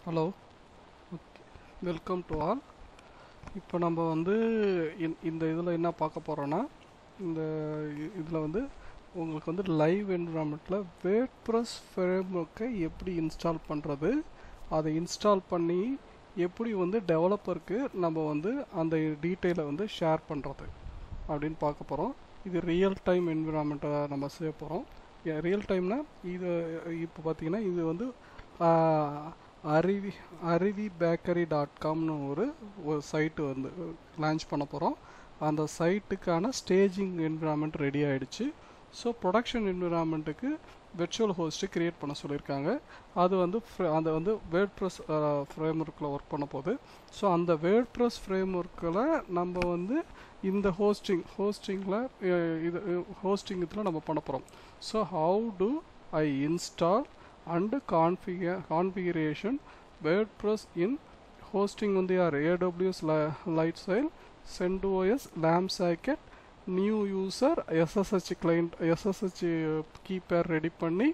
hello welcome to all இப்போ நம்ம வந்து இந்- இந்த இதில் என்ன பார்க்க போகிறோன்னா இந்த இதில் வந்து உங்களுக்கு வந்து லைவ் என்விரான்மெண்ட்டில் வேர்ட் ப்ரெஸ் ஃப்ரேம்ஒர்க்கை எப்படி இன்ஸ்டால் பண்ணுறது அதை இன்ஸ்டால் பண்ணி எப்படி வந்து டெவலப்பருக்கு நம்ம வந்து அந்த டீட்டெயிலை வந்து ஷேர் பண்ணுறது அப்படின்னு பார்க்க போகிறோம் இது ரியல் டைம் என்விரான்மெண்ட்டை நம்ம செய்ய போகிறோம் ரியல் டைம்னா இது இப்போ பார்த்தீங்கன்னா இது வந்து ஆஹ், அருவி அருவி பேக்கரி டாட் காம்னு ஒரு ஒரு சைட்டு வந்து லான்ச் பண்ண போகிறோம் அந்த சைட்டுக்கான ஸ்டேஜிங் என்விரான்மெண்ட் ரெடி ஆயிடுச்சு ஸோ ப்ரொடக்ஷன் என்விரான்மெண்ட்டுக்கு வெர்ச்சுவல் ஹோஸ்ட்டு க்ரியேட் பண்ண சொல்லியிருக்காங்க அது வந்து fr- அந்த வந்து வேர்ட் ப்ரெஸ் ஃப்ரேம் ஒர்க்கில் ஒர்க் பண்ண போகுது ஸோ அந்த வேர்ட் ப்ரெஸ் ஃப்ரேம் ஒர்க்கில் நம்ம வந்து இந்த ஹோஸ்டிங் ஹோஸ்டிங்கில் இது ஹோஸ்டிங் இதில் நம்ம பண்ண போகிறோம் so how to I install and configure configuration WordPress in hosting வந்து யார் AWS light style CentOS LAMP socket new user SSH client SSH key pair ready பண்ணி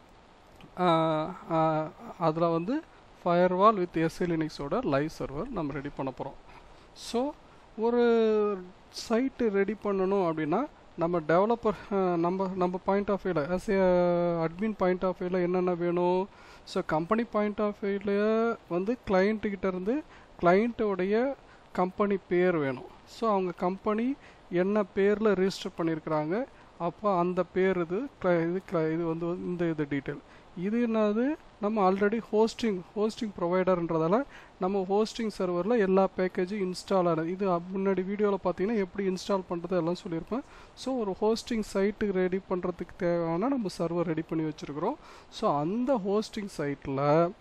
அதில் வந்து ஃபயர்வால் வித் எஸ்ஏ லினிக்ஸோட லைவ் சர்வர் நம்ம ready பண்ண போகிறோம் so ஒரு சைட்டு ரெடி பண்ணணும் அப்படின்னா நம்ம டெவலப்பர் நம்ம நம்ம பாயிண்ட் ஆஃப் வியூவில் as a admin point of வியூவில் என்னென்ன வேணும் ஸோ கம்பெனி பாயிண்ட் ஆஃப் வியூவில் வந்து கிளைண்ட்டுக்கிட்ட இருந்து கிளைண்ட்டோடைய கம்பெனி பேர் வேணும் ஸோ அவங்க கம்பெனி என்ன பேரில் ரிஜிஸ்டர் பண்ணியிருக்கிறாங்க அப்போ அந்த பேர் இது cli- இது cli- இது வந்து இந்த இது டீட்டெயில் இது என்னது நம்ம ஆல்ரெடி ஹோஸ்டிங் ஹோஸ்டிங் ப்ரொவைடர்ன்றதால நம்ம ஹோஸ்டிங் சர்வரில் எல்லா பேக்கேஜும் இன்ஸ்டால் ஆனது இது அப்~ முன்னாடி வீடியோவில் பார்த்தீங்கன்னா எப்படி இன்ஸ்டால் பண்ணுறது எல்லாம் சொல்லியிருப்பேன் ஸோ ஒரு ஹோஸ்டிங் சைட்டு ரெடி பண்ணுறதுக்கு தேவையான நம்ம சர்வர் ரெடி பண்ணி வச்சுருக்கிறோம் ஸோ அந்த ஹோஸ்டிங் சைட்டில்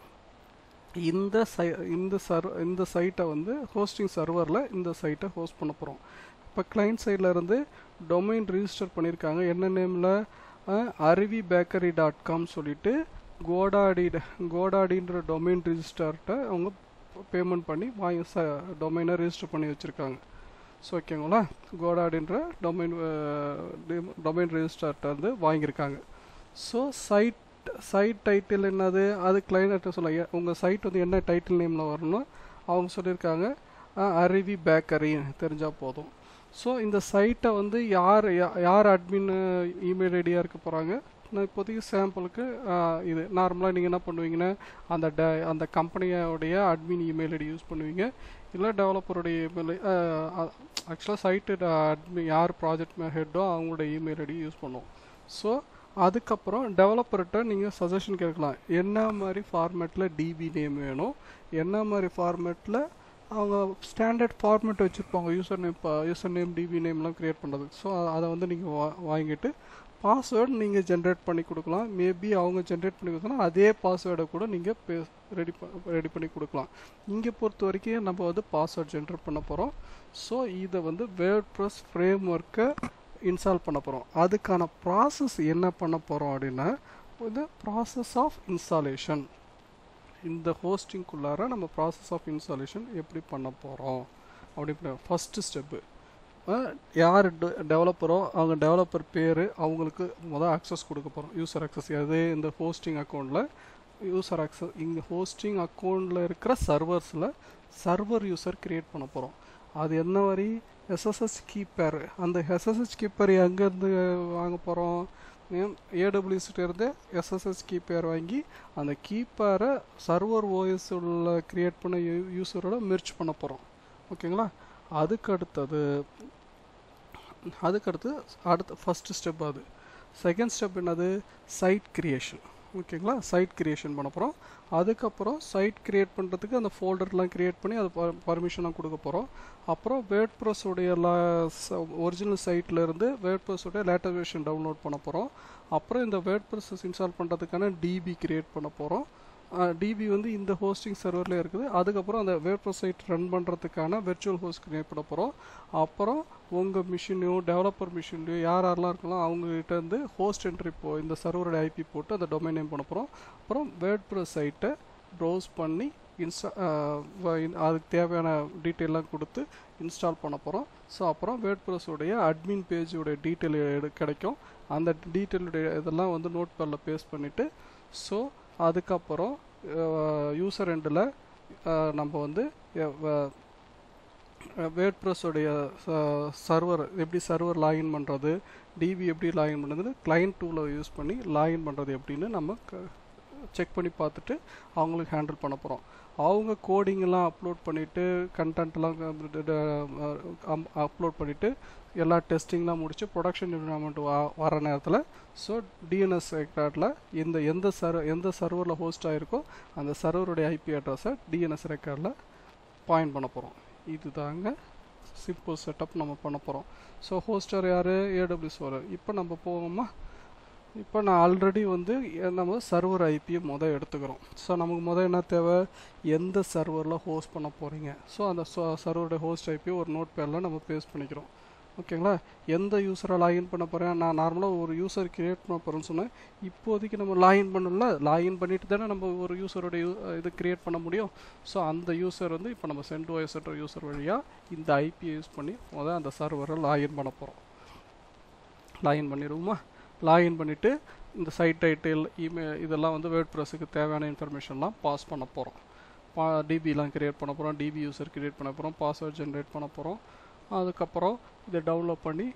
இந்த சை இந்த சர்வ இந்த சைட்டை வந்து ஹோஸ்டிங் சர்வரில் இந்த சைட்டை ஹோஸ்ட் பண்ண போகிறோம் இப்போ கிளைண்ட் சைடில் இருந்து டொமைன் ரிஜிஸ்டர் பண்ணியிருக்காங்க என்ன நேமில் அருவி பேக்கரி டாட் காம் சொல்லிட்டு கோடாடி கோடாடின்ற டொமைன் ரிஜிஸ்டர்கிட்ட அவங்க பேமெண்ட் பண்ணி வாங்கி ச டொமைனை ரிஜிஸ்டர் பண்ணி வச்சுருக்காங்க ஸோ ஓகேங்களா கோடாடின்ற டொமைன் டொமைன் ரிஜிஸ்டர்கிட்ட வந்து வாங்கியிருக்காங்க ஸோ சைட் சைட் டைட்டில் என்னது அது கிளைண்ட்ட சொல்ல ஏ- உங்க சைட் வந்து என்ன டைட்டில் நேமில் வரணும் அவங்க சொல்லியிருக்காங்க அஹ், அருவி பேக்கரி தெரிஞ்சால் போதும் ஸோ இந்த சைட்டை வந்து யார் யா- யார் அட்மின் இமெயில் ஐடியாக இருக்க போகிறாங்க நான் இப்போதைக்கு சாம்பிளுக்கு இது நார்மலாக நீங்கள் என்ன பண்ணுவீங்கன்னா அந்த ட அந்த கம்பெனியோடைய அட்மின் இமெயில் ஐடி யூஸ் பண்ணுவீங்க இல்லை டெவலப்பருடைய இமெயில் ஆக்சுவலாக சைட்டு அட்மின் யார் ப்ராஜெக்ட் ஹெட்டோ அவங்களோட இமெயில் ஐடி யூஸ் பண்ணுவோம் ஸோ அதுக்கப்புறம் டெவலப்பர்கிட்ட நீங்கள் சஜஷன் கேட்கலாம் என்ன மாதிரி ஃபார்மேட்டில் டிபி நேம் வேணும் என்ன மாதிரி ஃபார்மேட்டில் அவங்க ஸ்டாண்டர்ட் ஃபார்மேட் வச்சுருப்பாங்க user name user name DB நேம்லாம் க்ரியேட் பண்ணுறதுக்கு ஸோ அதை வந்து நீங்கள் வா வாங்கிட்டு பாஸ்வேர்டு நீங்கள் ஜென்ரேட் பண்ணி கொடுக்கலாம் மேபி அவங்க ஜென்ரேட் பண்ணி கொடுத்தனா அதே பாஸ்வேர்டை கூட நீங்கள் பே ரெடி ரெடி பண்ணி கொடுக்கலாம் இங்கே பொறுத்த வரைக்கும் நம்ம வந்து பாஸ்வேர்ட் ஜென்ரேட் பண்ண போகிறோம் ஸோ இதை வந்து வேர்ட் ப்ரெஸ் ஃப்ரேம் ஒர்க்கை இன்ஸ்டால் பண்ண போகிறோம் அதுக்கான ப்ராசஸ் என்ன பண்ண போகிறோம் அப்படின்னா இது ப்ராசஸ் ஆஃப் இன்ஸ்டாலேஷன் இந்த ஹோஸ்டிங்குள்ளார நம்ம ப்ராசஸ் ஆஃப் இன்ஸ்டாலேஷன் எப்படி பண்ண போகிறோம் அப்படி ஃபஸ்ட்டு ஸ்டெப்பு யார் டெவலப்பரோ அவங்க டெவலப்பர் பேர் அவங்களுக்கு முதல் அக்சஸ் கொடுக்க போகிறோம் யூசர் அக்சஸ் அது இந்த ஹோஸ்டிங் அக்கௌண்ட்டில் யூசர் அக்சஸ் இங்கே ஹோஸ்டிங் அக்கௌண்ட்டில் இருக்கிற சர்வர்ஸில் சர்வர் யூசர் கிரியேட் பண்ண போகிறோம் அது என்ன வரி எஸ்எஸ்எஸ் கீப்பர் அந்த எஸ்எஸ்எஸ் கீப்பர் எங்கேருந்து வாங்க போகிறோம் ஏடபிள்யூஸ்கிட்டேருந்து எஸ்எஸ்எஸ் கீப்பர் வாங்கி அந்த கீப்பரை சர்வர் ஓஎஸ் உள்ள கிரியேட் பண்ண யூசரோட மெர்ச் பண்ண போகிறோம் ஓகேங்களா அதுக்கு அடுத்தது அதுக்கடுத்து அடுத்த ஃபஸ்ட்டு ஸ்டெப் அது செகண்ட் ஸ்டெப் என்னது சைட் கிரியேஷன் ஓகேங்களா சைட் கிரியேஷன் பண்ண போகிறோம் அதுக்கப்புறம் சைட் கிரியேட் பண்ணுறதுக்கு அந்த ஃபோல்டர்லாம் கிரியேட் பண்ணி அது பர்மிஷனாக கொடுக்க போகிறோம் அப்புறம் வேர்ட் ப்ரெஸ்ஸுடைய ஒரிஜினல் சைட்டில் இருந்து வேர்ட் ப்ரெஸ்ஸுடைய லேட்டர் வெர்ஷன் டவுன்லோட் பண்ண போகிறோம் அப்புறம் இந்த வேர்ட் ப்ரெஸ் இன்ஸ்டால் பண்ணுறதுக்கான டிபி கிரியேட் பண்ண போகிறோம் டிபி வந்து இந்த ஹோஸ்டிங் சர்வரில் இருக்குது அதுக்கப்புறம் அந்த வேர்ட் சைட் ரன் பண்ணுறதுக்கான வெர்ச்சுவல் ஹோஸ்ட் கிரியேட் பண்ண போகிறோம் அப்புறம் உங்கள் மிஷினையும் டெவலப்பர் மிஷின்லையும் யார் யாரெல்லாம் இருக்கலாம் அவங்ககிட்ட இருந்து ஹோஸ்ட் என்ட்ரி போ இந்த சர்வரோட ஐபி போட்டு அந்த டொமைன் நேம் பண்ண போகிறோம் அப்புறம் வேர்ட் ப்ரெஸ் சைட்டை ப்ரௌஸ் பண்ணி இன்ஸ்டா அதுக்கு தேவையான டீட்டெயிலாம் கொடுத்து இன்ஸ்டால் பண்ண போகிறோம் ஸோ அப்புறம் வேர்ட் ப்ரெஸ்ஸுடைய அட்மின் பேஜோடைய டீட்டெயில் எடு கிடைக்கும் அந்த டீட்டெயிலுடைய இதெல்லாம் வந்து நோட் பேடில் பேஸ்ட் பண்ணிவிட்டு ஸோ அதுக்கப்புறம் யூசர் எண்டில் நம்ம வந்து வேர்ட் ப்ரெஸ்ஸோடைய சர்வர் எப்படி சர்வர் லாகின் பண்ணுறது டிபி எப்படி லாகின் பண்ணுறது கிளைண்ட் டூலை யூஸ் பண்ணி லாகின் பண்ணுறது எப்படின்னு நம்ம செக் பண்ணி பார்த்துட்டு அவங்களுக்கு ஹேண்டில் பண்ண போகிறோம் அவங்க கோடிங்கெல்லாம் அப்லோட் பண்ணிவிட்டு கண்டென்ட்லாம் அப்லோட் பண்ணிவிட்டு எல்லா டெஸ்டிங்லாம் முடித்து ப்ரொடக்ஷன் என்விரான்மெண்ட் வர நேரத்தில் ஸோ டிஎன்எஸ் ரெக்கார்டில் இந்த எந்த சர்வ எந்த சர்வரில் ஹோஸ்ட் ஆகிருக்கோ அந்த சர்வருடைய ஐபி அட்ரஸை டிஎன்எஸ் ரெக்கார்டில் பாயிண்ட் பண்ண போகிறோம் இது தாங்க சிம்பிள் செட்டப் நம்ம பண்ண போகிறோம் ஸோ ஹோஸ்டர் யார் ஏடபிள்யூஸ் வரும் இப்போ நம்ம போவோமா இப்போ நான் ஆல்ரெடி வந்து நம்ம சர்வர் ஐபியை மொதல் எடுத்துக்கிறோம் ஸோ நமக்கு மொதல் என்ன தேவை எந்த சர்வரில் ஹோஸ்ட் பண்ண போகிறீங்க ஸோ அந்த சர்வருடைய ஹோஸ்ட் ஐபி ஒரு நோட் பேரில் நம்ம பேஸ்ட் பண்ணிக்கிறோம் ஓகேங்களா எந்த யூஸரை லாகின் பண்ண போகிறேன் நான் நார்மலாக ஒரு யூசர் கிரியேட் பண்ண போகிறேன்னு சொன்னேன் இப்போதைக்கு நம்ம லாகின் பண்ணல லாகின் பண்ணிட்டு தானே நம்ம ஒரு யூசரோட இது கிரியேட் பண்ண முடியும் ஸோ அந்த யூசர் வந்து இப்போ நம்ம சென்ட் ஓஎஸ்ன்ற யூசர் வழியாக இந்த ஐபியை யூஸ் பண்ணி முதல் அந்த சர்வரை லாகின் பண்ண போகிறோம் லாகின் பண்ணிடுவோமா லாகின் பண்ணிவிட்டு இந்த சைட் டைட்டில் இமெயில் இதெல்லாம் வந்து வேர்ட் ப்ரெஸ்ஸுக்கு தேவையான இன்ஃபர்மேஷன்லாம் பாஸ் பண்ண போகிறோம் பா டிபிலாம் கிரியேட் பண்ண போகிறோம் டிபி யூசர் கிரியேட் பண்ண போகிறோம் பாஸ்வேர்ட் ஜென்ரேட் பண்ண போகிறோம் அதுக்கப்புறம் இதை டவுன்லோட் பண்ணி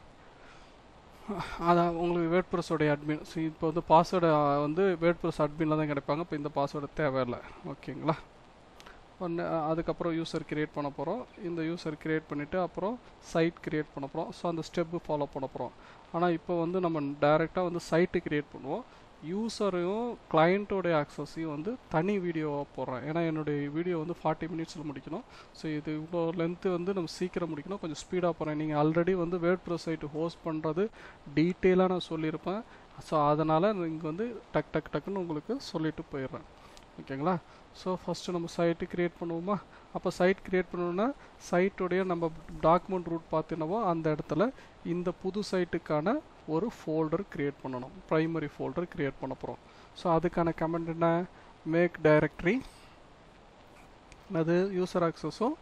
அதான் உங்களுக்கு வேர்ட் ப்ரெஸ்ஸோடைய அட்மின் ஸோ இப்போ வந்து பாஸ்வேர்டை வந்து வேர்ட் ப்ரெஸ் அட்மினில் தான் கிடைப்பாங்க இப்போ இந்த பாஸ்வேர்டு தேவையில்லை ஓகேங்களா ஒன்று அதுக்கப்புறம் யூசர் கிரியேட் பண்ண போகிறோம் இந்த யூசர் கிரியேட் பண்ணிவிட்டு அப்புறம் சைட் கிரியேட் பண்ண போகிறோம் ஸோ அந்த ஸ்டெப்பு ஃபாலோ பண்ண போகிறோம் ஆனால் இப்போ வந்து நம்ம டைரெக்டாக வந்து சைட்டு கிரியேட் பண்ணுவோம் யூஸரையும் கிளைண்ட்டோடைய ஆக்சஸையும் வந்து தனி வீடியோவாக போடுறேன் ஏன்னா என்னுடைய வீடியோ வந்து ஃபார்ட்டி மினிட்ஸில் முடிக்கணும் ஸோ இது இவ்வளோ லென்த்து வந்து நம்ம சீக்கிரம் முடிக்கணும் கொஞ்சம் ஸ்பீடாக போகிறேன் நீங்கள் ஆல்ரெடி வந்து வேர்ட் ப்ரெஸ் சைட்டு ஹோஸ்ட் பண்ணுறது டீட்டெயிலாக நான் சொல்லியிருப்பேன் ஸோ அதனால் இங்கே வந்து டக் டக் டக்குன்னு உங்களுக்கு சொல்லிட்டு போயிடுறேன் ஓகேங்களா ஸோ ஃபஸ்ட்டு நம்ம சைட்டு க்ரியேட் பண்ணுவோமா அப்போ சைட் க்ரியேட் பண்ணணுன்னா சைட்டுடைய நம்ம டாக்குமெண்ட் ரூட் பார்த்தினவோ அந்த இடத்துல இந்த புது சைட்டுக்கான ஒரு ஃபோல்டர் க்ரியேட் பண்ணணும் ப்ரைமரி ஃபோல்டர் க்ரியேட் பண்ண போகிறோம் ஸோ அதுக்கான கமெண்ட் என்ன மேக் டைரக்டரி அது யூசர் ஆக்சஸும்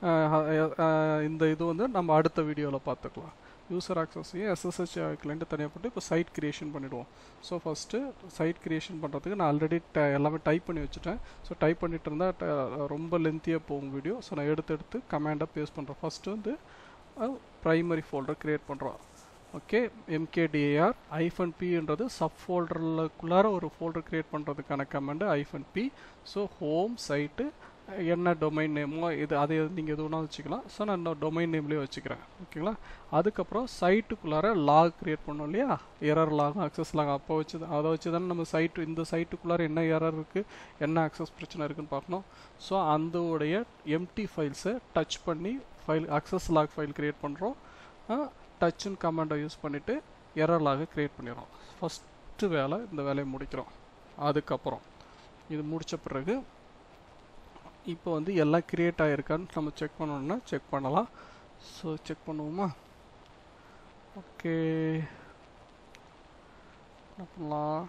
இந்த இது வந்து நம்ம அடுத்த வீடியோவில் பார்த்துக்கலாம் யூசர் ஆக்சஸையும் எஸ்எஸ்ஹெச் கிளைண்ட்டு தனியாக போட்டு இப்போ சைட் க்ரியேஷன் பண்ணிவிடுவோம் ஸோ ஃபஸ்ட்டு சைட் க்ரியேஷன் பண்ணுறதுக்கு நான் ஆல்ரெடி ட எல்லாமே டைப் பண்ணி வச்சுட்டேன் ஸோ டைப் பண்ணிட்டு இருந்தால் ரொம்ப லென்த்தியாக போகும் வீடியோ ஸோ நான் எடுத்து எடுத்து கமாண்டாக பேஸ்ட் பண்ணுறேன் ஃபஸ்ட்டு வந்து ப்ரைமரி ஃபோல்டர் க்ரியேட் பண்ணுறோம் ஓகே எம்கேடிஏஆர் ஐஃபன் பின்றது சப் ஃபோல்டருக்குள்ளார ஒரு ஃபோல்டர் க்ரியேட் பண்ணுறதுக்கான command hyphen p so home site என்ன டொமைன் நேமோ இது அதை நீங்கள் எது வேணாலும் வச்சுக்கலாம் ஸோ நான் டொமைன் நேம்லேயே வச்சுக்கிறேன் ஓகேங்களா அதுக்கப்புறம் சைட்டுக்குள்ளார லாக் க்ரியேட் பண்ணோம் இல்லையா எரர் லாக் அக்சஸ் லாக் அப்போ வச்சு அதை வச்சு தானே நம்ம சைட்டு இந்த சைட்டுக்குள்ளார என்ன எரர் இருக்குது என்ன அக்சஸ் பிரச்சனை இருக்குன்னு பார்க்கணும் ஸோ அந்தோடைய எம்டி ஃபைல்ஸை டச் பண்ணி file access log file create பண்ணுறோம் டச்சுன்னு கமாண்டை யூஸ் பண்ணிவிட்டு எரர் லாகை க்ரியேட் பண்ணிடுறோம் ஃபஸ்ட்டு வேலை இந்த வேலையை முடிக்கிறோம் அதுக்கப்புறம் இது முடித்த பிறகு இப்போ வந்து எல்லாம் க்ரியேட் ஆகிருக்கான்னு நம்ம செக் பண்ணணும்னா செக் பண்ணலாம் ஸோ செக் பண்ணுவோமா ஓகே பண்ணலாம்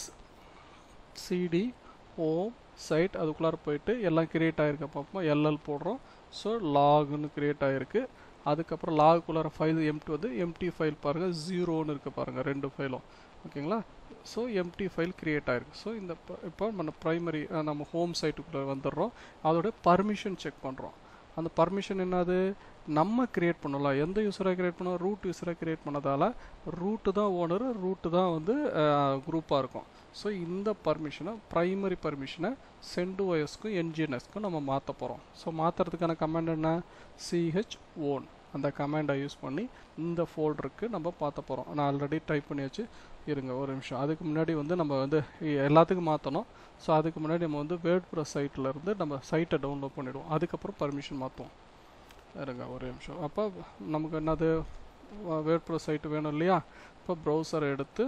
சிடி ஓம் சைட் அதுக்குள்ளார போயிட்டு எல்லாம் க்ரியேட் ஆகிருக்க பார்ப்போம் எல்எல் போடுறோம் ஸோ லாகுன்னு க்ரியேட் ஆகிருக்கு அதுக்கப்புறம் லாகுக்குள்ளார ஃபைல் எம்டி வந்து எம்டி ஃபைல் பாருங்கள் ஜீரோன்னு இருக்குது பாருங்கள் ரெண்டு ஃபைலும் ஓகேங்களா ஸோ எம்டி ஃபைல் க்ரியேட் ஆகிருக்கு ஸோ இந்த இப்போ நம்ம ப்ரைமரி நம்ம ஹோம் சைட்டுக்குள்ளே வந்துடுறோம் அதோட பர்மிஷன் செக் பண்ணுறோம் அந்த பர்மிஷன் என்னது நம்ம க்ரியேட் பண்ணலாம் எந்த யூஸரை க்ரியேட் பண்ணோம் ரூட் யூஸரை க்ரியேட் பண்ணதால் ரூட்டு தான் ஓனர் ரூட்டு தான் வந்து குரூப்பாக இருக்கும் ஸோ இந்த பர்மிஷனை ப்ரைமரி பர்மிஷனை சென்டு ஒயஸ்க்கும் என்ஜிஎன்எஸ்க்கும் நம்ம மாற்ற போகிறோம் ஸோ மாற்றுறதுக்கான கமாண்ட் என்ன சிஹெச் ஓன் அந்த கமாண்டை யூஸ் பண்ணி இந்த ஃபோல்டருக்கு நம்ம பார்த்த போகிறோம் நான் ஆல்ரெடி டைப் பண்ணி வச்சு இருங்க ஒரு நிமிஷம் அதுக்கு முன்னாடி வந்து நம்ம வந்து எல்லாத்துக்கும் மாற்றணும் ஸோ அதுக்கு முன்னாடி நம்ம வந்து வேர்ட் ப்ரெஸ் சைட்டில் இருந்து நம்ம சைட்டை டவுன்லோட் பண்ணிவிடுவோம் அதுக்கப்புறம் பர்மிஷன் மாற்றுவோம் இருங்க ஒரு நிமிஷம் அப்போ நமக்கு என்னது வேர்ட் ப்ரெஸ் சைட்டு வேணும் இல்லையா இப்போ ப்ரௌசரை எடுத்து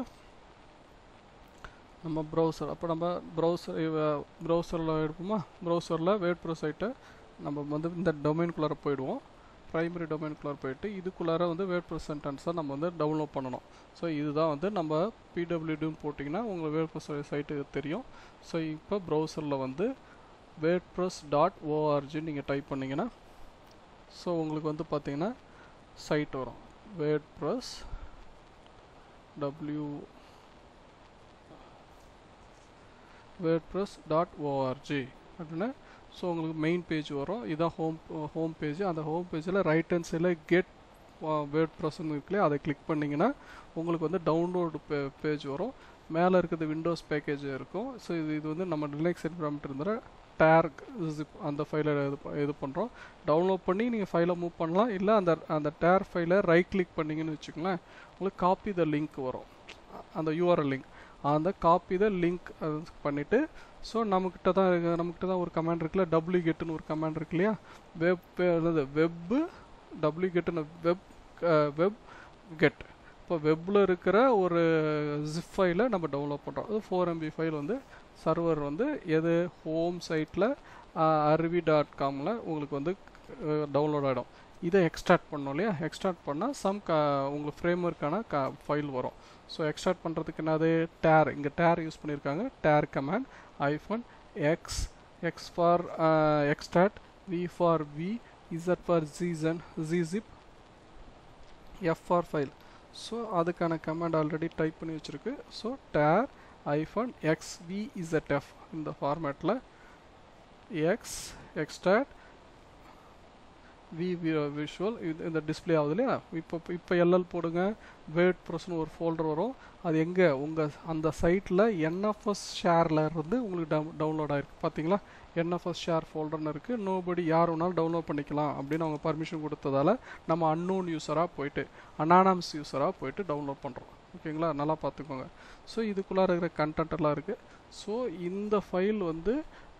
நம்ம ப்ரௌசர் அப்போ நம்ம ப்ரௌசர் ப்ரௌசரில் எடுப்போமா ப்ரௌசரில் வேர்ட் ப்ரெஸ் சைட்டை நம்ம வந்து இந்த டொமைனுக்குள்ளார போயிடுவோம் ப்ரைமரி டொமைனுக்குள்ளார போயிட்டு இதுக்குள்ளார வந்து வேர்ட் ப்ரெஸ் சென்டென்ஸை நம்ம வந்து டவுன்லோட் பண்ணணும் ஸோ இதுதான் வந்து நம்ம பிடபிள்யூடின்னு போட்டிங்கன்னா உங்களுக்கு வேர்ட் ப்ரெஸ் சைட்டு தெரியும் ஸோ இப்போ ப்ரௌசரில் வந்து வேர்ட் ப்ரெஸ் டாட் ஓஆர்ஜி நீங்கள் டைப் பண்ணிங்கன்னா ஸோ உங்களுக்கு வந்து பார்த்தீங்கன்னா சைட் வரும் WordPress W WordPress dot ORG அப்படின்னா ஸோ உங்களுக்கு மெயின் பேஜ் வரும் இதான் ஹோம் ஹோம் பேஜ் அந்த ஹோம் பேஜில் ரைட் ஹேண்ட் சைடில் கெட் வேர்ட் ப்ரெஸ்ன்னு இருக்குல்லையே அதை கிளிக் பண்ணிங்கன்னா உங்களுக்கு வந்து டவுன்லோடு பே பேஜ் வரும் மேலே இருக்கிறது விண்டோஸ் பேக்கேஜ் இருக்கும் ஸோ இது இது வந்து நம்ம ரிலாக்ஸ் என்விரான்மெண்ட் இருந்தால் டேர் ஜிப் அந்த ஃபைலை இது ப- இது பண்ணுறோம் டவுன்லோட் பண்ணி நீங்கள் ஃபைலை மூவ் பண்ணலாம் இல்லை அந்த அந்த டேர் ஃபைலை ரைட் கிளிக் பண்ணிங்கன்னு வச்சுக்கோங்களேன் உங்களுக்கு காப்பி த லிங்க் வரும் அந்த யூஆர்எல் லிங்க் அந்த காப்பி த லிங்க் பண்ணிவிட்டு ஸோ நம்மக்கிட்ட தான் இருக்கு- நம்மக்கிட்ட தான் ஒரு கமாண்ட் இருக்குல்ல டபிள்யூ கெட்டுன்னு ஒரு கமாண்ட் இருக்கு இல்லையா வெப் என்னது வெப்பு டபிள்யூ கெட்டுன்னு வெப் வெப் கெட் இப்போ வெப்பில் இருக்கிற ஒரு ஜிப் ஃபைலை நம்ம டவுன்லோட் பண்ணுறோம் அது ஃபோர் எம்பி ஃபைல் வந்து சர்வர் வந்து எது ஹோம் சைட்டில் அருவி டாட் காமில் உங்களுக்கு வந்து டவுன்லோட் ஆகிடும் இதை எக்ஸ்ட்ராக்ட் பண்ணோம் இல்லையா எக்ஸ்ட்ராக்ட் பண்ணால் சம் க உங்களுக்கு ஃப்ரேம்ஒர்க்கான க ஃபைல் வரும் ஸோ எக்ஸ்ட்ராக்ட் பண்ணுறதுக்கு என்னது டேர் இங்கே டேர் யூஸ் பண்ணியிருக்காங்க tar command hyphen X X for extract V for V Z for ஜீசன் gzip F for file so அதுக்கான கமாண்ட் ஆல்ரெடி டைப் பண்ணி வச்சுருக்கு so tar hyphen X V ZF இந்த ஃபார்மேட்டில் எக்ஸ் எக்ஸ்ட்ராக்ட் வி விஷுவல் இது இந்த display ஆகுது இல்லையா இப்போ இப்போ எல்எல் போடுங்க வேர்ட் ப்ரெஸ்னு ஒரு ஃபோல்டர் வரும் அது எங்கே உங்கள் அந்த சைட்டில் என்எஃப்எஸ் ஷேரில் இருந்து உங்களுக்கு டவு டவுன்லோட் ஆயிருக்கு பார்த்தீங்களா என்எஃப்எஸ் ஷேர் ஃபோல்டர்னு இருக்குது நோபடி யார் வேணாலும் டவுன்லோட் பண்ணிக்கலாம் அப்படின்னு அவங்க பர்மிஷன் கொடுத்ததால நம்ம அன்னோன் யூஸராக போயிட்டு அனானம்ஸ் யூஸராக போயிட்டு டவுன்லோட் பண்ணுறோம் ஓகேங்களா நல்லா பார்த்துக்கோங்க ஸோ இதுக்குள்ளார இருக்கிற கண்டென்ட் எல்லாம் இருக்குது ஸோ இந்த ஃபைல் வந்து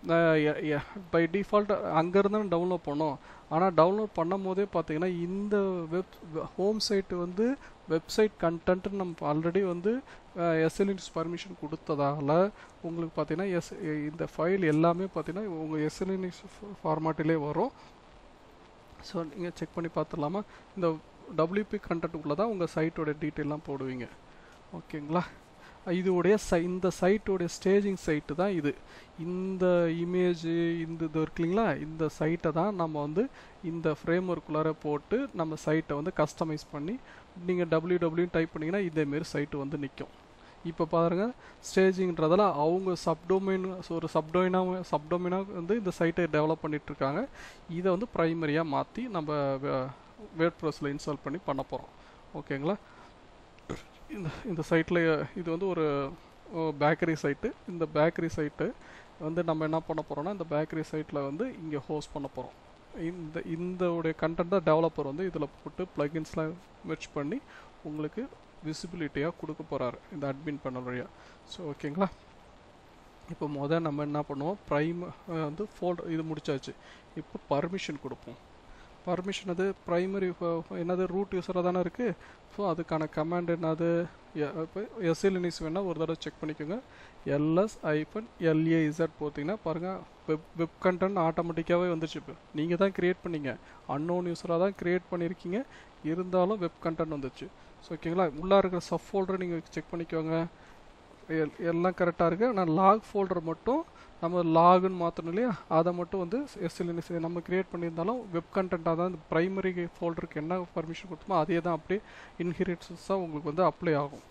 பை டிஃபால்ட் அங்கேருந்து டவுன்லோட் பண்ணோம் ஆனால் டவுன்லோட் பண்ணும் போதே பார்த்தீங்கன்னா இந்த வெப் ஹோம் சைட்டு வந்து வெப்சைட் கண்டென்ட் நம்ம ஆல்ரெடி வந்து எஸ்எல்இன்ஸ் பர்மிஷன் கொடுத்ததால உங்களுக்கு பார்த்தீங்கன்னா எஸ் இந்த ஃபைல் எல்லாமே பார்த்தீங்கன்னா உங்கள் எஸ்எல்இன்ஸ் ஃபார்மாட்டிலே வரும் ஸோ நீங்கள் செக் பண்ணி பார்த்துடலாமா இந்த டபிள்யூபி கண்டென்ட்டுக்குள்ளே தான் உங்கள் சைட்டோட டீட்டெயிலாம் போடுவீங்க ஓகேங்களா இதோடைய சை இந்த சைட்டோடைய ஸ்டேஜிங் சைட்டு தான் இது இந்த இமேஜ் இந்த இது இருக்கு இல்லைங்களா இந்த சைட்டை தான் நம்ம வந்து இந்த ஃப்ரேம் ஒர்க்குள்ளார போட்டு நம்ம சைட்டை வந்து கஸ்டமைஸ் பண்ணி நீங்கள் டபிள்யூ டபிள்யூ டைப் பண்ணிங்கன்னா இதேமாரி சைட்டு வந்து நிற்கும் இப்போ பாருங்க ஸ்டேஜிங்கிறதால அவங்க சப்டொமைன் ஒரு சப்டொமைனாக சப்டொமைனாக வந்து இந்த சைட்டை டெவலப் பண்ணிட்டு இருக்காங்க இதை வந்து ப்ரைமரியாக மாற்றி நம்ம வேர்ட் ப்ரெஸில் இன்ஸ்டால் பண்ணி பண்ண போகிறோம் ஓகேங்களா இந்த இந்த சைட்டில் இது வந்து ஒரு பேக்கரி சைட்டு இந்த பேக்கரி சைட்டு வந்து நம்ம என்ன பண்ண போகிறோம்னா இந்த பேக்கரி சைட்டில் வந்து இங்கே ஹோஸ்ட் பண்ண போகிறோம் இந்த இந்த உடைய கண்டென்ட்டை டெவலப்பர் வந்து இதில் போட்டு ப்ளகின்ஸ்லாம் மெர்ச் பண்ணி உங்களுக்கு விசிபிலிட்டியாக கொடுக்க போகிறாரு இந்த அட்மின் பண்ண வழியாக ஸோ ஓகேங்களா இப்போ முதல் நம்ம என்ன பண்ணுவோம் ப்ரைம் வந்து ஃபோல்டர் இது முடிச்சாச்சு இப்போ பர்மிஷன் கொடுப்போம் பர்மிஷன் அது ப்ரைமரி என்னது ரூட் யூஸராக தானே இருக்குது ஸோ அதுக்கான கமாண்ட் என்னது இப்போ எஸ்எல்என்இஸ் வேணால் ஒரு தடவை செக் பண்ணிக்கோங்க எல்எஸ் ஐபன் எல்ஏஇசட் போட்டிங்கன்னா பாருங்கள் வெப் வெப் கண்டென்ட் ஆட்டோமேட்டிக்காகவே வந்துச்சு இப்போ நீங்கள் தான் க்ரியேட் பண்ணீங்க அன்னோன் யூஸராக தான் க்ரியேட் பண்ணியிருக்கீங்க இருந்தாலும் வெப் கண்டென்ட் வந்துச்சு ஸோ ஓகேங்களா உள்ளே இருக்கிற சப் ஃபோல்டர் நீங்கள் செக் பண்ணிக்கோங்க எல் எல்லாம் கரெக்டாக இருக்குது ஆனால் லாக் ஃபோல்டர் மட்டும் நம்ம லாகுன்னு மாற்றணும் இல்லையா அதை மட்டும் வந்து எஸ்எல்என்எஸ் நம்ம க்ரியேட் பண்ணியிருந்தாலும் வெப் கண்டென்ட்டாக தான் இந்த ப்ரைமரி ஃபோல்டருக்கு என்ன பர்மிஷன் கொடுத்தோமோ அதே தான் அப்படியே இன்ஹெரிட்ஸாக உங்களுக்கு வந்து அப்ளை ஆகும்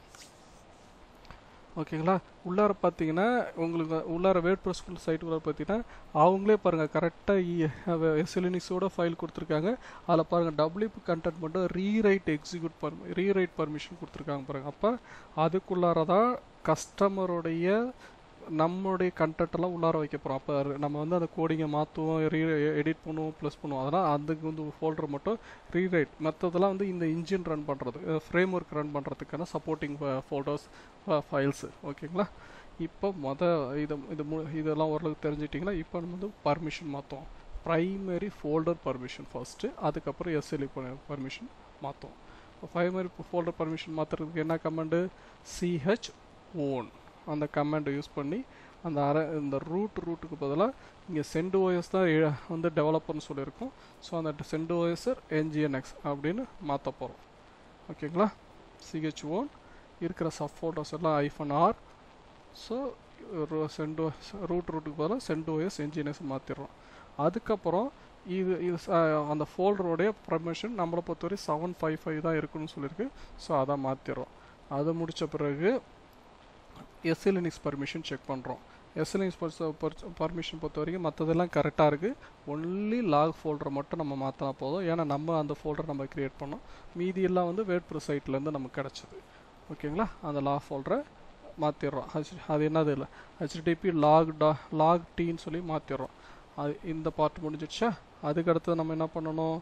ஓகேங்களா உள்ளார பார்த்தீங்கன்னா உங்களுக்கு உள்ளார வேர்ட் ப்ரெஸ் சைட்டுக்குள்ளார பார்த்தீங்கன்னா அவங்களே பாருங்கள் கரெக்டாக எஸ்எல்எனிக்ஸோட ஃபைல் கொடுத்துருக்காங்க அதில் பாருங்கள் டபிள்யூபி கண்டென்ட் மட்டும் ரீரைட் எக்ஸிக்யூட் பர் ரீரைட் பர்மிஷன் கொடுத்துருக்காங்க பாருங்கள் அப்போ அதுக்குள்ளார தான் கஸ்டமருடைய நம்மளுடைய கண்டென்ட்டெல்லாம் உள்ளார வைக்க போகிறோம் அப்போ நம்ம வந்து அந்த கோடிங்கை மாற்றுவோம் ரீ எடிட் பண்ணுவோம் ப்ளஸ் பண்ணுவோம் அதனால் அதுக்கு வந்து ஃபோல்டர் மட்டும் ரீரைட் மற்றதெல்லாம் வந்து இந்த இன்ஜின் ரன் பண்ணுறது ஃப்ரேம் ஒர்க் ரன் பண்ணுறதுக்கான சப்போர்ட்டிங் ஃபோட்டோஸ் ஃபைல்ஸு ஓகேங்களா இப்போ மொதல் இதை இது மு இதெல்லாம் ஓரளவுக்கு தெரிஞ்சிட்டிங்கன்னா இப்போ நம்ம வந்து பர்மிஷன் மாற்றுவோம் ப்ரைமரி ஃபோல்டர் பர்மிஷன் ஃபர்ஸ்ட்டு அதுக்கப்புறம் எஸ்எல்இ பர்மிஷன் மாற்றுவோம் இப்போ ப்ரைமரி ஃபோல்டர் பர்மிஷன் மாற்றுறதுக்கு என்ன கமாண்டு சிஹெச் ஓன் அந்த கமாண்டை யூஸ் பண்ணி அந்த அரை இந்த ரூட் ரூட்டுக்கு பதிலாக இங்கே சென்டு ஓஎஸ் தான் வந்து டெவலப்பர்னு சொல்லியிருக்கோம் ஸோ அந்த சென்டு ஓஎஸ்ஆர் என்ஜிஎன்எக்ஸ் அப்படின்னு மாற்ற போகிறோம் ஓகேங்களா சிஹெச் ஓன் இருக்கிற சப் ஃபோட்டோஸ் எல்லாம் hyphen R so cent root ரூட்டுக்கு பதிலாக சென்டு ஓஎஸ் என்ஜிஎன்எக்ஸ் மாற்றிடுறோம் அதுக்கப்புறம் இது இது அந்த ஃபோல்டருடைய பர்மிஷன் நம்மளை பொறுத்தவரை செவன் ஃபைவ் ஃபைவ் தான் இருக்குன்னு சொல்லியிருக்கு ஸோ அதை மாற்றிடுறோம் அதை முடித்த பிறகு எஸ்எல்என்எக்ஸ் பர்மிஷன் செக் பண்ணுறோம் எஸ்எல்இனிக்ஸ் பொறுத்த பர்மிஷன் பொறுத்த வரைக்கும் மற்றதெல்லாம் கரெக்டாக இருக்குது ஒன்லி லாக் ஃபோல்டரை மட்டும் நம்ம மாற்றினா போதும் ஏன்னா நம்ம அந்த ஃபோல்டர் நம்ம க்ரியேட் பண்ணோம் மீதி எல்லாம் வந்து வேட் ப்ரோ சைட்லேருந்து நமக்கு கிடச்சிது ஓகேங்களா அந்த லாக் ஃபோல்டரை மாற்றிடுறோம் ஹச் அது என்னது இல்லை ஹெச்டிபி லாக் டா லாக் டீன்னு சொல்லி மாற்றிடுறோம் அது இந்த பார்ட் முடிஞ்சிடுச்சா அதுக்கு அடுத்து நம்ம என்ன பண்ணணும்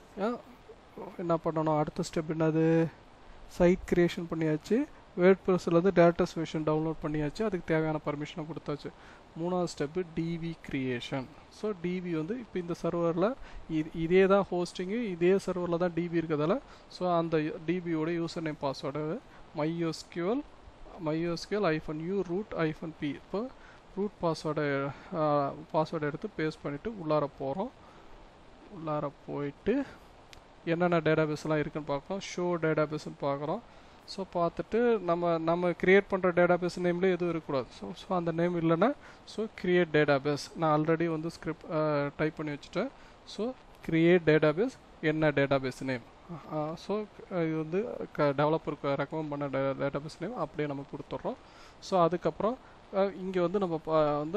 என்ன பண்ணணும் அடுத்த ஸ்டெப் என்னது சைட் க்ரியேஷன் பண்ணியாச்சு வேர்ட் ப்ரெஸ்லேருந்து டேட்டா மிஷின் டவுன்லோட் பண்ணியாச்சு அதுக்கு தேவையான பர்மிஷனை கொடுத்தாச்சு மூணாவது step DB creation so DB வந்து இப்போ இந்த சர்வரில் இது இதே தான் ஹோஸ்டிங்கு இதே சர்வரில் தான் டிவி இருக்கிறதால ஸோ அந்த டிபியோட user name password MySQL MySQL hyphen U root hyphen P இப்போ ரூட் பாஸ்வேர்டை பாஸ்வேர்டை எடுத்து பேஸ்ட் பண்ணிவிட்டு உள்ளார போகிறோம் உள்ளார போயிட்டு என்னென்ன டேட்டாபேஸ்லாம் இருக்குன்னு பார்க்குறோம் ஷோ டேட்டாபேஸ்னு பார்க்குறோம் ஸோ பார்த்துட்டு நம்ம நம்ம க்ரியேட் பண்ணுற டேட்டாபேஸ் நேம்லேயே எதுவும் இருக்கக்கூடாது ஸோ ஸோ அந்த நேம் இல்லைன்னா ஸோ க்ரியேட் டேட்டாபேஸ் நான் ஆல்ரெடி வந்து ஸ்கிரிப்ட் டைப் பண்ணி வச்சுட்டேன் ஸோ க்ரியேட் டேட்டாபேஸ் என்ன டேட்டாபேஸ் நேம் ஸோ இது வந்து க டெவலப்பருக்கு ரெக்கமெண்ட் பண்ண டே டேட்டாபேஸ் நேம் அப்படியே நம்ம கொடுத்துட்றோம் ஸோ அதுக்கப்புறம் இங்கே வந்து நம்ம வந்து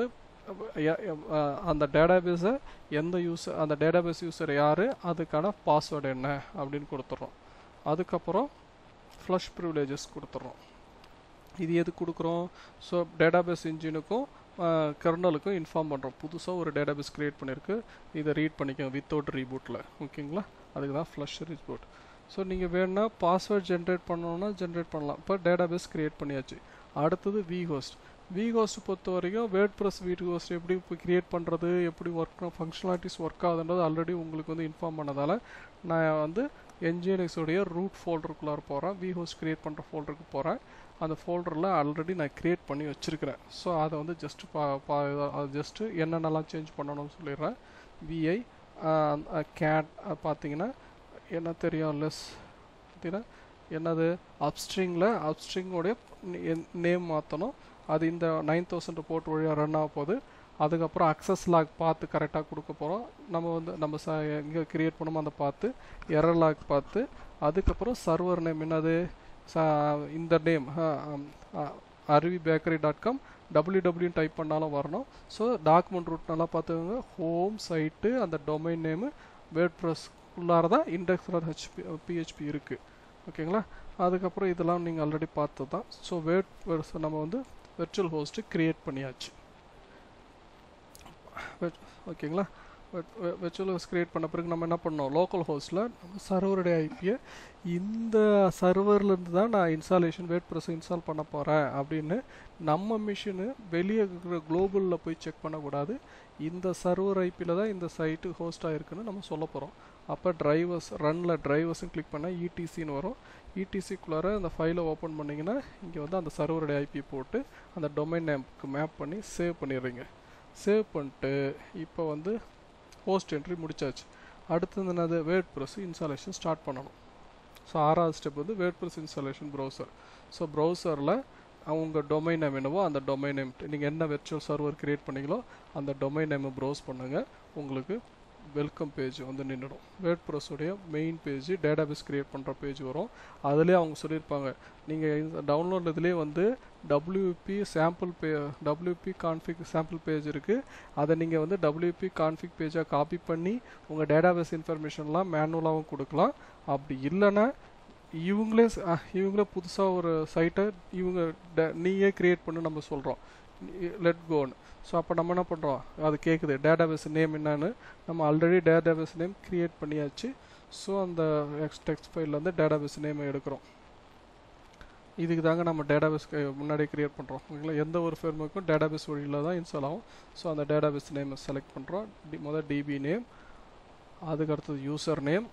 அந்த டேட்டாபேஸை எந்த யூஸர் அந்த டேட்டாபேஸ் யூஸர் யார் அதுக்கான பாஸ்வேர்டு என்ன அப்படின்னு கொடுத்துட்றோம் அதுக்கப்புறம் ஃப்ளஷ் ப்ரிவிலேஜஸ் கொடுத்துட்றோம் இது எது கொடுக்குறோம் ஸோ டேட்டாபேஸ் இன்ஜினுக்கும் கர்னலுக்கும் இன்ஃபார்ம் பண்ணுறோம் புதுசாக ஒரு டேட்டாபேஸ் க்ரியேட் பண்ணியிருக்கு இதை ரீட் பண்ணிக்கோங்க வித்தவுட் ரீபூட்டில் ஓகேங்களா அதுக்கு தான் ஃப்ளஷ் ரீபூட் ஸோ நீங்கள் வேணுன்னா பாஸ்வேர்ட் ஜென்ரேட் பண்ணணுன்னா ஜென்ரேட் பண்ணலாம் இப்போ டேட்டாபேஸ் க்ரியேட் பண்ணியாச்சு அடுத்தது வி ஹோஸ்ட் வி ஹோஸ்ட் பொறுத்த வரைக்கும் வேர்ட் ப்ரெஸ் வீட் ஹோஸ்ட் எப்படி இப்போ க்ரியேட் பண்ணுறது எப்படி ஒர்க் ஃபங்க்ஷனாலிட்டிஸ் ஒர்க் ஆகுதுன்றது ஆல்ரெடி உங்களுக்கு வந்து இன்ஃபார்ம் பண்ணதால் நான் வந்து என்ஜிஎன்எக்ஸோடைய ரூட் ஃபோல்டருக்குள்ளார போகிறேன் வி ஹோஸ்ட் க்ரியேட் பண்ணுற ஃபோல்டருக்கு போகிறேன் அந்த ஃபோல்டரில் ஆல்ரெடி நான் க்ரியேட் பண்ணி வச்சுருக்கிறேன் ஸோ அதை வந்து ஜஸ்ட்டு பா பா அது ஜஸ்ட்டு என்னென்னலாம் சேஞ்ச் பண்ணணும்னு சொல்லிடுறேன் விஐ கேட் பார்த்தீங்கன்னா என்ன தெரியும் லெஸ் பார்த்தீங்கன்னா என்னது அப்ஸ்ட்ரிங்கில் அப்ஸ்ட்ரிங்கோடைய நேம் மாற்றணும் அது இந்த நைன் தௌசண்ட் ரிப்போர்ட் வழியாக ரன் ஆக போகுது அதுக்கப்புறம் அக்சஸ் லாக் பார்த்து கரெக்டாக கொடுக்க போகிறோம் நம்ம வந்து நம்ம ச எங்கே க்ரியேட் பண்ணோமோ அந்த பார்த்து எரர் லாக் பார்த்து அதுக்கப்புறம் சர்வர் நேம் என்னது ச இந்த name Aruvi bakery dot com W டபிள்யூன்னு டைப் பண்ணாலும் வரணும் ஸோ டாக்குமெண்ட் ரூட் நல்லா பார்த்துக்கோங்க ஹோம் சைட்டு அந்த டொமைன் நேமு வேர்ட் ப்ரெஸ் உள்ளார தான் இண்டெக்ஸ் ஹெச்பி பிஹெச்பி இருக்குது ஓகேங்களா அதுக்கப்புறம் இதெல்லாம் நீங்கள் ஆல்ரெடி பார்த்தது தான் ஸோ வேர்ட் நம்ம வந்து வெர்ச்சுவல் ஹோஸ்ட்டு க்ரியேட் பண்ணியாச்சு ஓகேங்களா வெர்ச்சுவல் ஹோஸ்ட் க்ரியேட் பண்ண பிறகு நம்ம என்ன பண்ணோம் லோக்கல் ஹோஸ்ட்டில் நம்ம சர்வருடைய ஐபியை இந்த சர்வர்லேருந்து தான் நான் இன்ஸ்டாலேஷன் வேட் ப்ரெஸ் இன்ஸ்டால் பண்ண போகிறேன் அப்படின்னு நம்ம மிஷினு வெளியே இருக்கிற குளோபலில் போய் செக் பண்ணக்கூடாது இந்த சர்வர் ஐபியில் தான் இந்த சைட்டு ஹோஸ்ட் ஆகிருக்குன்னு நம்ம சொல்ல போகிறோம் அப்போ டிரைவர்ஸ் ரன்னில் டிரைவர்ஸும் கிளிக் பண்ணால் இடிசின்னு வரும் இடிசிக்குள்ளார அந்த ஃபைலை ஓப்பன் பண்ணிங்கன்னா இங்கே வந்து அந்த சர்வருடைய ஐபி போட்டு அந்த டொமைன் நேம்க்கு மேப் பண்ணி சேவ் பண்ணிடுறீங்க சேவ் பண்ணிட்டு இப்போ வந்து ஹோஸ்ட் என்ட்ரி முடிச்சாச்சு அடுத்தது என்னது வேர்ட் ப்ரெஸ் இன்ஸ்டாலேஷன் ஸ்டார்ட் பண்ணணும் ஸோ ஆறாவது ஸ்டெப் வந்து WordPress installation browser so ப்ரௌசரில் அவங்க டொமைன் நேம் என்னவோ அந்த டொமைன் நேம் நீங்கள் என்ன வெர்ச்சுவல் சர்வர் க்ரியேட் பண்ணீங்களோ அந்த டொமைன் நேமை ப்ரௌஸ் பண்ணுங்கள் உங்களுக்கு வெல்கம் பேஜ் வந்து நின்றுடும் வேர்ட் ப்ரெஸ்ஸுடைய மெயின் பேஜ் டேட்டாபேஸ் க்ரியேட் பண்ணுற பேஜ் வரும் அதுலேயே அவங்க சொல்லியிருப்பாங்க நீங்கள் இந்த டவுன்லோட் இதுலேயே வந்து WP sample pay WP config sample page இருக்குது அதை நீங்கள் வந்து டபிள்யூபி கான்ஃபிக் பேஜாக காப்பி பண்ணி உங்கள் டேட்டாபேஸ் இன்ஃபர்மேஷன்லாம் மேனுவலாகவும் கொடுக்கலாம் அப்படி இல்லைன்னா இவங்களே இவங்களே புதுசாக ஒரு சைட்டை இவங்க நீயே க்ரியேட் பண்ணு நம்ம சொல்கிறோம் லெட் கோன்னு ஸோ அப்போ நம்ம என்ன பண்ணுறோம் அது கேட்குது டேட்டாபேஸ் நேம் என்னன்னு நம்ம ஆல்ரெடி டேட்டாபேஸ் நேம் க்ரியேட் பண்ணியாச்சு ஸோ அந்த எக்ஸ் டெக்ஸ்ட் ஃபைலில் டேட்டாபேஸ் நேம் எடுக்கிறோம் இதுக்கு தாங்க நம்ம டேட்டாபேஸ் முன்னாடியே க்ரியேட் பண்ணுறோம் ஓகேங்களா எந்த ஒரு ஃபேர்முக்கும் டேட்டாபேஸ் வழியில் தான் இன்ஸ்டால் ஆகும் ஸோ அந்த டேட்டாபேஸ் நேமை செலக்ட் பண்ணுறோம் டி முதல் டிபி நேம் அதுக்கு அடுத்தது யூசர் நேம்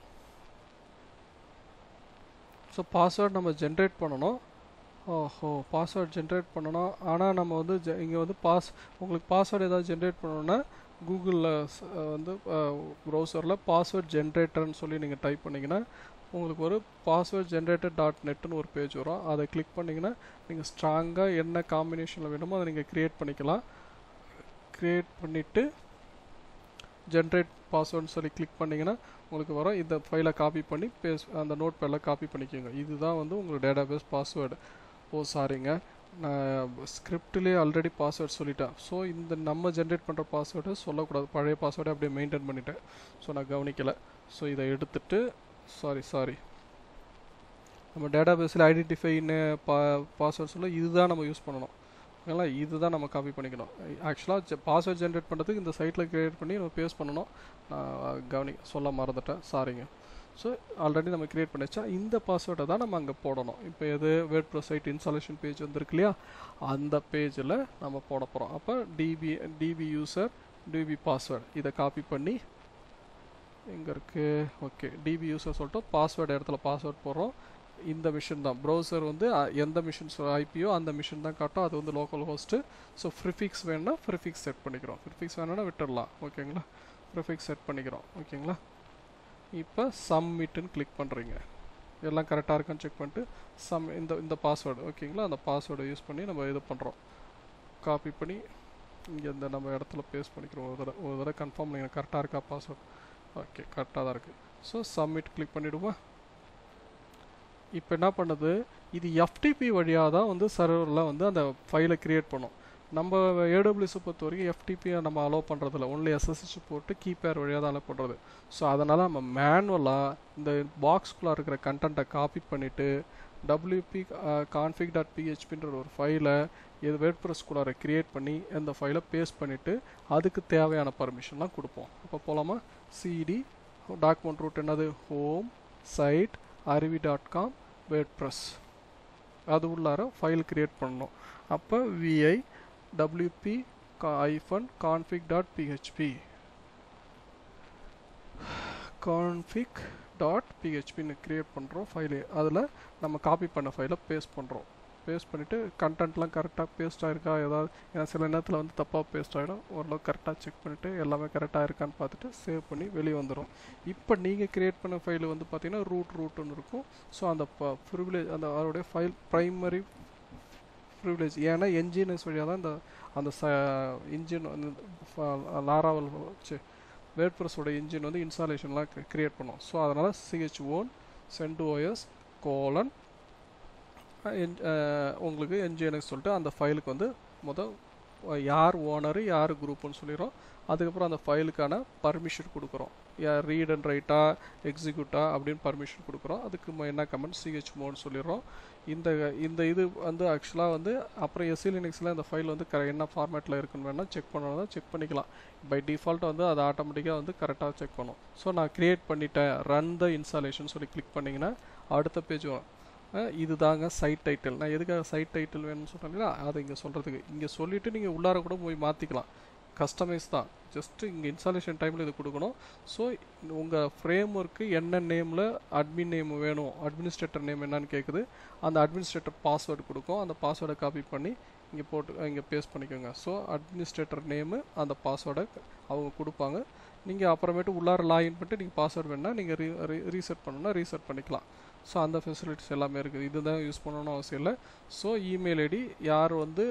ஸோ பாஸ்வேர்ட் நம்ம ஜென்ரேட் பண்ணணும் ஓஹோ பாஸ்வேர்ட் ஜென்ரேட் பண்ணணும் ஆனால் நம்ம வந்து ஜ இங்கே வந்து பாஸ் உங்களுக்கு பாஸ்வேர்டு ஏதாவது ஜென்ரேட் பண்ணணுன்னா கூகுளில் வந்து ப்ரௌசரில் பாஸ்வேர்ட் ஜென்ரேட்டர்னு சொல்லி நீங்கள் டைப் பண்ணிங்கன்னா உங்களுக்கு ஒரு பாஸ்வேர்ட் ஜென்ரேட்டர் டாட் நெட்னு ஒரு பேஜ் வரும் அதை கிளிக் பண்ணிங்கன்னா நீங்கள் ஸ்ட்ராங்காக என்ன காம்பினேஷனில் வேணுமோ அதை நீங்கள் க்ரியேட் பண்ணிக்கலாம் க்ரியேட் பண்ணிவிட்டு ஜென்ரேட் பாஸ்வேர்டுன்னு சொல்லி கிளிக் பண்ணிங்கன்னா உங்களுக்கு வரும் இந்த ஃபைலை காப்பி பண்ணி பேஸ் அந்த நோட் பேடில் காப்பி பண்ணிக்கோங்க இதுதான் வந்து உங்களுக்கு டேட்டாபேஸ் பாஸ்வேர்டு ஓ சாரிங்க நான் ஸ்கிரிப்ட்லேயே ஆல்ரெடி பாஸ்வேர்ட் சொல்லிட்டேன் ஸோ இந்த நம்ம ஜென்ரேட் பண்ணுற பாஸ்வேர்டை சொல்லக்கூடாது பழைய பாஸ்வேர்டை அப்படியே மெயின்டைன் பண்ணிட்டேன் ஸோ நான் கவனிக்கலை ஸோ இதை எடுத்துட்டு சாரி சாரி நம்ம டேட்டா பேஸில் ஐடென்டிஃபைன்னு பா பாஸ்வேர்ட் சொல்ல இதுதான் நம்ம யூஸ் பண்ணணும் ஓகேங்களா இதுதான் நம்ம காப்பி பண்ணிக்கணும் ஆக்சுவலாக பாஸ்வேர்ட் ஜென்ரேட் பண்ணுறதுக்கு இந்த சைட்டில் க்ரியேட் பண்ணி நம்ம பேஸ்ட் பண்ணணும் நான் கவனி சொல்ல மறந்துட்டேன் சாரிங்க ஸோ ஆல்ரெடி நம்ம க்ரியேட் பண்ணிச்சா இந்த பாஸ்வேர்டை தான் நம்ம அங்கே போடணும் இப்போ எது word pro site installation page வந்திருக்கு இல்லையா அந்த பேஜில் நம்ம போட போகிறோம் அப்போ DB DB user DB password இதை காப்பி பண்ணி எங்கே இருக்குது ஓகே டிபி யூசர் சொல்லிட்டு பாஸ்வேர்டு இடத்துல பாஸ்வேர்ட் போடுறோம் இந்த மிஷின் தான் ப்ரௌசர் வந்து அ, எந்த மிஷின்ஸ் ஐபியோ அந்த மிஷின் தான் காட்டும் அது வந்து லோக்கல் ஹோஸ்ட்டு ஸோ ப்ரிஃபிக்ஸ் வேணும்னா ப்ரிஃபிக்ஸ் செட் பண்ணிக்கிறோம் ப்ரிஃபிக்ஸ் வேணும்னா விட்டுடலாம் ஓகேங்களா ப்ரிஃபிக்ஸ் செட் பண்ணிக்கிறோம் ஓகேங்களா இப்போ சம்மிட்டுன்னு கிளிக் பண்ணுறீங்க எல்லாம் கரெக்டாக இருக்கான்னு செக் பண்ணிட்டு சம் இந்த இந்த பாஸ்வேர்டு ஓகேங்களா அந்த பாஸ்வேர்டை யூஸ் பண்ணி நம்ம இது பண்ணுறோம் காப்பி பண்ணி இங்கே இந்த நம்ம இடத்துல பேஸ்ட் பண்ணிக்கிறோம் ஒரு தடவை ஒரு தடவை கன்ஃபார்ம் பண்ணிங்க கரெக்டாக இருக்கா பாஸ்வேர்டு ஓகே கரெக்டாக தான் இருக்குது ஸோ சப்மிட் கிளிக் பண்ணிவிடுவோம் இப்போ என்ன பண்ணுது இது எஃப்டிபி வழியாக தான் வந்து சர்வரில் வந்து அந்த ஃபைலை க்ரியேட் பண்ணும் நம்ம ஏடபிள்யூஸை பொறுத்த வரைக்கும் எஃப்டிபியை நம்ம அலோவ் பண்ணுறதில்ல ஒன்லி எஸ்எஸ்ஹெச் போட்டு கீபேர் வழியாக தான் அலோவ் பண்ணுறது ஸோ அதனால் நம்ம மேனுவலாக இந்த பாக்ஸ்குள்ளே இருக்கிற கண்டென்ட்டை காப்பி பண்ணிவிட்டு டபிள்யூபி கான்ஃபிக் டாட் பிஹெச்பின்ற ஒரு ஃபைலை இது வேர்ட்ப்ரெஸ்குள்ளார க்ரியேட் பண்ணி அந்த ஃபைலை பேஸ்ட் பண்ணிவிட்டு அதுக்கு தேவையான பர்மிஷன்லாம் கொடுப்போம் அப்போ போகலாமா சிடி டாக்குமெண்ட் ரூட் என்னது home site Aruvi dot com WordPress அது உள்ளார ஃபைல் க்ரியேட் பண்ணணும் அப்போ VI WP hyphen config dot PHP config dot பிஹெச்பின்னு க்ரியேட் பண்ணுறோம் ஃபைலு அதில் நம்ம காப்பி பண்ண ஃபைலை பேஸ்ட் பண்ணுறோம் பேஸ்ட் பண்ணிவிட்டு கண்டென்ட்லாம் கரெக்டாக பேஸ்ட் ஆயிருக்கா ஏதாவது ஏன்னா சில நேரத்தில் வந்து தப்பாக பேஸ்ட் ஆகிடும் ஓரளவு கரெக்டாக செக் பண்ணிவிட்டு எல்லாமே கரெக்டாக இருக்கான்னு பார்த்துட்டு சேவ் பண்ணி வெளியே வந்துடும் இப்போ நீங்கள் க்ரியேட் பண்ண ஃபைல் வந்து பார்த்தீங்கன்னா ரூட் ரூட்னு இருக்கும் ஸோ அந்த ப்ரிவிலேஜ் அந்த அதோடைய ஃபைல் ப்ரைமரி ப்ரிவிலேஜ் ஏன்னா என்ஜினியர்ஸ் வழியாக தான் இந்த அந்த ச இன்ஜின் வந்து லாராவல் வச்சு வேர்ட்ப்ரெஸோட இன்ஜின் வந்து இன்ஸ்டாலேஷன்லாம் க்ரியேட் பண்ணும் ஸோ அதனால் CH own CentOS colon உங்களுக்கு என்ஜிஎன்எக்ஸ் சொல்லிட்டு அந்த ஃபைலுக்கு வந்து மொதல் யார் ஓனரு யார் குரூப்புன்னு சொல்லிடுறோம் அதுக்கப்புறம் அந்த ஃபைலுக்கான பர்மிஷன் கொடுக்குறோம் யார் ரீட் அண்ட் ரைட்டா எக்ஸிக்யூட்டா அப்படின்னு பர்மிஷன் கொடுக்குறோம் அதுக்கு ம- என்ன கமெண்ட் சிஹெச் மோன்னு சொல்லிடுறோம் இந்த இந்த இது வந்து ஆக்சுவலாக வந்து அப்புறம் எஸ்சி லினக்ஸில் இந்த ஃபைல் வந்து க- என்ன ஃபார்மேட்டில் இருக்குன்னு வேணால் செக் பண்ணணும் செக் பண்ணிக்கலாம் பை டிஃபால்ட் வந்து அது ஆட்டோமேட்டிக்காக வந்து கரெக்டாக செக் பண்ணும் ஸோ நான் க்ரியேட் பண்ணிட்டேன் ரன் த இன்ஸ்டாலேஷன் சொல்லி கிளிக் பண்ணிங்கன்னா அடுத்த பேஜ் வரும் அஹ் இதுதாங்க சைட் டைட்டில் நான் எதுக்காக சைட் டைட்டில் வேணும்னு சொல்கிறேன்னா அதை இங்கே சொல்கிறதுக்கு இங்கே சொல்லிவிட்டு நீங்கள் உள்ளார கூட போய் மாற்றிக்கலாம் கஸ்டமைஸ் தான் ஜஸ்ட்டு இங்கே இன்ஸ்டாலேஷன் டைமில் இது கொடுக்கணும் ஸோ உங்கள் ஃப்ரேம் ஒர்க்கு என்ன நேமில் அட்மின் நேம் வேணும் அட்மினிஸ்ட்ரேட்டர் நேம் என்னன்னு கேட்குது அந்த அட்மினிஸ்ட்ரேட்டர் பாஸ்வேர்டு கொடுக்கும் அந்த பாஸ்வேர்டை காப்பி பண்ணி இங்கே போட்டு இங்கே பேஸ்ட் பண்ணிக்கோங்க ஸோ அட்மினிஸ்ட்ரேட்டர் நேமு அந்த பாஸ்வேர்டை அவங்க கொடுப்பாங்க நீங்கள் அப்புறமேட்டு உள்ளார லாகின் பண்ணிட்டு நீங்கள் பாஸ்வேர்டு வேணால் நீங்கள் ரீ ரீசெட் பண்ணணும்னா ரீசெட் பண்ணிக்கலாம் ஸோ அந்த ஃபெசிலிட்டிஸ் எல்லாமே இருக்குது இதுதான் யூஸ் பண்ணணும்னு அவசியம் இல்லை ஸோ இமெயில் ஐடி யார் வந்து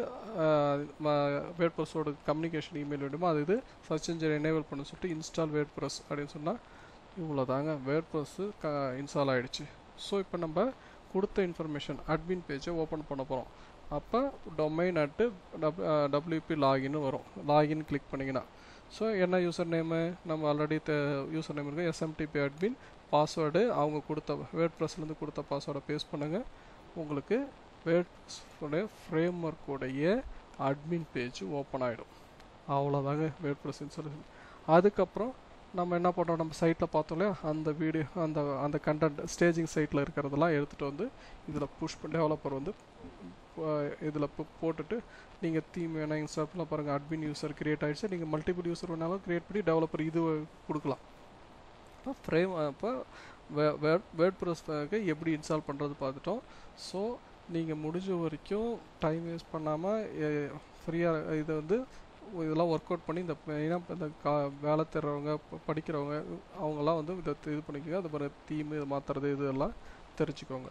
வேட்பிரஸோட கம்யூனிகேஷன் இமெயில் வேணுமோ அது இது சர்ச் இன்ஜின் எனேபிள் பண்ண சொல்லிட்டு இன்ஸ்டால் வேட்பிரஸ் அப்படின்னு சொன்னால் இவ்வளோ தாங்க வேட்பிரஸ்ஸு க இன்ஸ்டால் ஆகிடுச்சு ஸோ இப்போ நம்ம கொடுத்த இன்ஃபர்மேஷன் அட்மின் பேஜை ஓப்பன் பண்ண போகிறோம் அப்போ டொமைன் அட்டு டப் டபிள்யூபி லாகின்னு வரும் லாகின் கிளிக் பண்ணிங்கன்னா ஸோ என்ன யூசர் நேமு நம்ம ஆல்ரெடி யூசர் நேம் இருக்கு எஸ்எம்டிபி அட்மின் பாஸ்வேர்டு அவங்க கொடுத்த வேர்ட் ப்ரெஸ்லேருந்து கொடுத்த பாஸ்வேர்டை பேஸ்ட் பண்ணுங்கள் உங்களுக்கு வேர்ட் ஃப்ரேம் ஒர்க்குடைய அட்மின் பேஜ் ஓப்பன் ஆகிடும் அவ்வளோதாங்க வேர்ட் ப்ரெஸ் இன்ஸ்டாலேஷன் அதுக்கப்புறம் நம்ம என்ன பண்ணுறோம் நம்ம சைட்டில் பார்த்தோம் இல்லையா அந்த வீடியோ அந்த அந்த கண்டென்ட் ஸ்டேஜிங் சைட்டில் இருக்கிறதெல்லாம் எடுத்துகிட்டு வந்து இதில் புஷ் டெவலப்பர் வந்து இதில் போட்டுட்டு நீங்கள் தீம் வேணால் இன்ஸ்டால் பண்ணலாம் பாருங்கள் அட்மின் யூசர் கிரியேட் ஆகிடுச்சு நீங்கள் மல்டிபிள் யூசர் வேணாலும் கிரியேட் பண்ணி டெவலப்பர் இது கொடுக்கலாம் இப்போ ஃப்ரேம் அப்போ வேர்ட் ப்ரெஸ்க்கு எப்படி இன்ஸ்டால் பண்ணுறது பார்த்துட்டோம் ஸோ நீங்கள் முடிஞ்ச வரைக்கும் டைம் வேஸ்ட் பண்ணாமல் ஃப்ரீயாக இதை வந்து இதெல்லாம் ஒர்க் அவுட் பண்ணி இந்த மெயினாக இந்த கா வேலை தர்றவங்க ப- படிக்கிறவங்க அவங்கெல்லாம் வந்து இதை இது பண்ணிக்கோங்க அது மாதிரி தீம் இது மாற்றுறது இதெல்லாம் தெரிஞ்சுக்கோங்க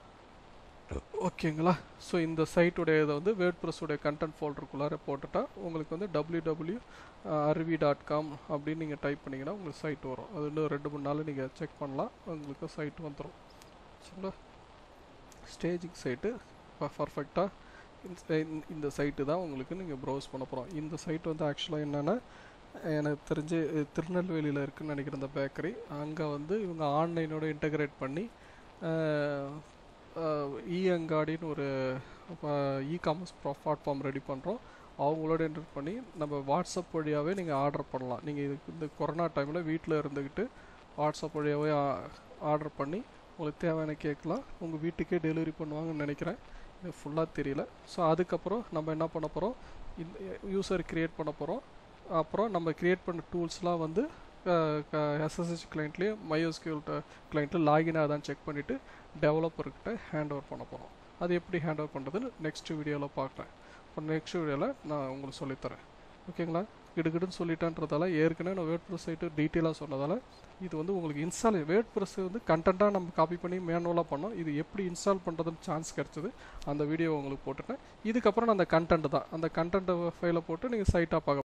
ஓகேங்களா ஸோ இந்த சைட்டுடைய இதை வந்து வேர்ட் ப்ரெஸ்ஸுடைய கண்டென்ட் ஃபோல்டருக்குள்ளார போட்டுட்டா உங்களுக்கு வந்து W W Aruvi dot com அப்படின்னு நீங்கள் டைப் பண்ணிங்கன்னா உங்களுக்கு சைட் வரும் அது இன்னும் ரெண்டு மூணு நாள் நீங்கள் செக் பண்ணலாம் உங்களுக்கு சைட் வந்துடும் சரிங்களா ஸ்டேஜிங் சைட்டு பர்ஃபெக்டாக இந்த- இந்த சைட்டு தான் உங்களுக்கு நீங்கள் ப்ரௌஸ் பண்ண போகிறோம் இந்த சைட் வந்து ஆக்சுவலாக என்னென்னா எனக்கு தெரிஞ்சு அஹ், திருநெல்வேலியில் இருக்குன்னு நினைக்கிறேன் இந்த பேக்கரி அங்கே வந்து இவங்க ஆன்லைனோட இன்டகிரேட் பண்ணி இ அங்காடின்னு ஒரு இ காமர்ஸ் பிளாட்ஃபார்ம் ரெடி பண்ணுறோம் அவங்களோட என்டர் பண்ணி நம்ம வாட்ஸ்அப் வழியாகவே நீங்கள் ஆர்டர் பண்ணலாம் நீங்கள் இதுக்கு இந்த கொரோனா டைமில் வீட்டில் இருந்துக்கிட்டு வாட்ஸ்அப் வழியாகவே ஆர்டர் பண்ணி உங்களுக்கு தேவையான கேட்கலாம் உங்கள் வீட்டுக்கே டெலிவரி பண்ணுவாங்கன்னு நினைக்கிறேன் இது ஃபுல்லாக தெரியல ஸோ அதுக்கப்புறம் நம்ம என்ன பண்ண போகிறோம் இந்த யூசர் க்ரியேட் பண்ண போகிறோம் அப்புறம் நம்ம க்ரியேட் பண்ண டூல்ஸ்லாம் வந்து எஸ்எஸ்ஹெச் கிளைண்ட்லேயே மையோஸ்கியூல் கிளைண்ட்டில் லாகின் ஆகுதான்னு செக் பண்ணிவிட்டு டெவலப்பர்கிட்ட ஹேண்ட் ஓவர் பண்ண போகிறோம் அது எப்படி ஹேண்ட் ஓவர் பண்ணுறதுன்னு நெக்ஸ்ட் வீடியோவில் பார்க்குறேன் இப்போ நெக்ஸ்ட் வீடியோவில் நான் உங்களுக்கு சொல்லித்தரேன் ஓகேங்களா கிடுகிடுன்னு சொல்லிட்டேன்றதால ஏற்கனவே நான் வேர்ட் ப்ரெஸ் சைட்டு டீட்டெயிலாக சொன்னதால இது வந்து உங்களுக்கு இன்ஸ்டால் வேர்ட் ப்ரெஸ் வந்து கண்டென்ட்டாக நம்ம காப்பி பண்ணி மேனுவலாக பண்ணோம் இது எப்படி இன்ஸ்டால் பண்ணுறதுன்னு சான்ஸ் கிடச்சிது அந்த வீடியோ உங்களுக்கு போட்டுட்டேன் இதுக்கப்புறம் நான் அந்த கண்டென்ட் தான் அந்த கண்டென்ட் ஃபைலை போட்டு நீங்கள் சைட்டாக பார்க்க